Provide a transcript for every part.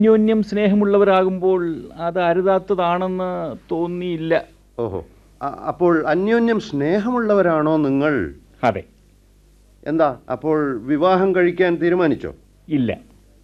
അന്യോന്യം സ്നേഹമുള്ളവരാകുമ്പോൾ അത് അരുതാത്തതാണെന്ന് തോന്നിയില്ല ഓഹോ അ- അപ്പോൾ അന്യോന്യം സ്നേഹമുള്ളവരാണോ നിങ്ങൾ അതെ എന്താ അപ്പോൾ വിവാഹം കഴിക്കാൻ തീരുമാനിച്ചോ ഇല്ല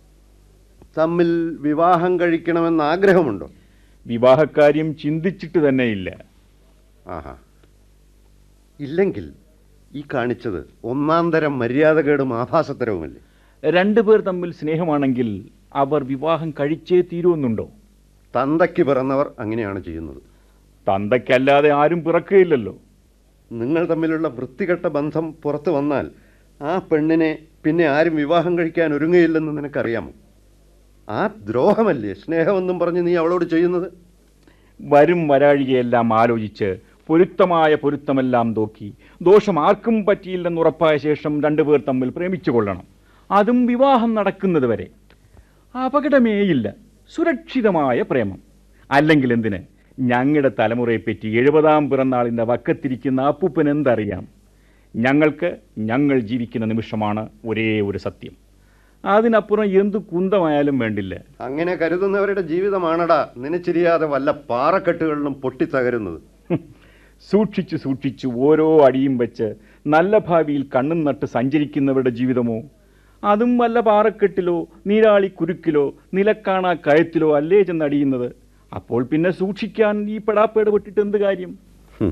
തമ്മിൽ വിവാഹം കഴിക്കണമെന്ന് ആഗ്രഹമുണ്ടോ വിവാഹക്കാര്യം ചിന്തിച്ചിട്ട് തന്നെ ഇല്ല ആഹാ ഇല്ലെങ്കിൽ ഈ കാണിച്ചത് ഒന്നാം തരം മര്യാദകേടും ആഭാസത്തരവുമല്ലേ രണ്ടുപേർ തമ്മിൽ സ്നേഹമാണെങ്കിൽ അവർ വിവാഹം കഴിച്ചേ തീരുമെന്നുണ്ടോ തന്തയ്ക്ക് പിറന്നവർ അങ്ങനെയാണ് ചെയ്യുന്നത് തന്തയ്ക്കല്ലാതെ ആരും പിറക്കുകയില്ലല്ലോ നിങ്ങൾ തമ്മിലുള്ള വൃത്തികെട്ട ബന്ധം പുറത്തു വന്നാൽ ആ പെണ്ണിനെ പിന്നെ ആരും വിവാഹം കഴിക്കാൻ ഒരുങ്ങയില്ലെന്ന് നിനക്കറിയാമോ ആ ദ്രോഹമല്ലേ സ്നേഹമെന്നും പറഞ്ഞ് നീ അവളോട് ചെയ്യുന്നത് വരും വരാഴികയെല്ലാം ആലോചിച്ച് പൊരുത്തമായ പൊരുത്തമെല്ലാം നോക്കി ദോഷം ആർക്കും പറ്റിയില്ലെന്ന് ഉറപ്പായ ശേഷം രണ്ടുപേർ തമ്മിൽ പ്രേമിച്ചു കൊള്ളണം അതും വിവാഹം നടക്കുന്നത് വരെ അപകടമേയില്ല സുരക്ഷിതമായ പ്രേമം അല്ലെങ്കിൽ എന്തിന് ഞങ്ങളുടെ തലമുറയെപ്പറ്റി എഴുപതാം പിറന്നാളിൻ്റെ വക്കത്തിരിക്കുന്ന അപ്പൂപ്പൻ എന്തറിയാം ഞങ്ങൾക്ക് ഞങ്ങൾ ജീവിക്കുന്ന നിമിഷമാണ് ഒരേ ഒരു സത്യം അതിനപ്പുറം എന്തു കുന്തമായാലും വേണ്ടില്ല അങ്ങനെ കരുതുന്നവരുടെ ജീവിതമാണടാ നനച്ചിരിയാതെ വല്ല പാറക്കെട്ടുകളിലും പൊട്ടിത്തകരുന്നത് ഹും. സൂക്ഷിച്ചു സൂക്ഷിച്ചു ഓരോ അടിയും വെച്ച് നല്ല ഭാവിയിൽ കണ്ണും നട്ട് സഞ്ചരിക്കുന്നവരുടെ ജീവിതമോ അതും വല്ല പാറക്കെട്ടിലോ നീരാളി കുരുക്കിലോ നിലക്കാണാ കയത്തിലോ അല്ലേ ചെന്നടിയുന്നത് അപ്പോൾ പിന്നെ സൂക്ഷിക്കാൻ ഈ പെടാപ്പേട് പെട്ടിട്ട് എന്ത് കാര്യം ഹും.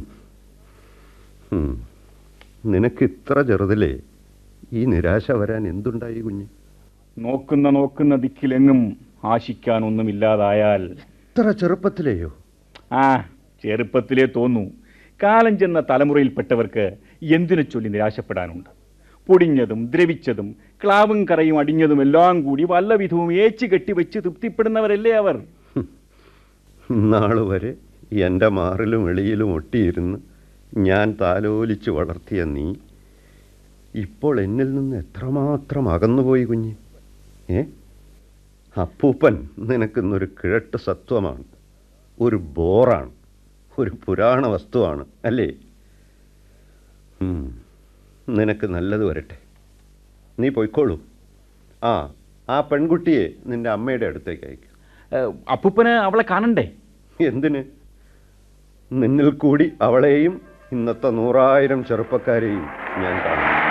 ഹും. നിനക്ക് ഇത്ര ചെറുതിലേ ഈ നിരാശ വരാൻ എന്തുണ്ടായി കുഞ്ഞ് നോക്കുന്ന നോക്കുന്ന ദിക്കിലെങ്ങും ആശിക്കാനൊന്നുമില്ലാതായാൽ ഇത്ര ചെറുപ്പത്തിലെയോ ആ ചെറുപ്പത്തിലേ തോന്നൂ കാലം ചെന്ന തലമുറയിൽപ്പെട്ടവർക്ക് എന്തിനു ചൊല്ലി നിരാശപ്പെടാനുണ്ട് പൊടിഞ്ഞതും ദ്രവിച്ചതും ക്ലാവും കറയും അടിഞ്ഞതും എല്ലാം കൂടി വല്ല വിധവും ഏച്ചു കെട്ടിവെച്ച് തൃപ്തിപ്പെടുന്നവരല്ലേ അവർ നാള് വരെ എൻ്റെ മാറിലും എളിയിലും ഒട്ടിയിരുന്ന് ഞാൻ താലോലിച്ച് വളർത്തിയ നീ ഇപ്പോൾ എന്നിൽ നിന്ന് എത്രമാത്രം അകന്നുപോയി കുഞ്ഞ് ഏ അപ്പൂപ്പൻ നിനക്കിന്നൊരു കിഴട്ട് സത്വമാണ് ഒരു ബോറാണ് ഒരു പുരാണ വസ്തുവാണ് അല്ലേ ഉം, നിനക്ക് നല്ലത് വരട്ടെ നീ പൊയ്ക്കോളൂ ആ ആ പെൺകുട്ടിയെ നിന്റെ അമ്മയുടെ അടുത്തേക്ക് അയക്കും ഏഹ്, അപ്പൂപ്പന് അവളെ കാണണ്ടേ എന്തിന് നിന്നിൽ കൂടി അവളെയും ഇന്നത്തെ നൂറായിരം ചെറുപ്പക്കാരെയും ഞാൻ കാണുന്നു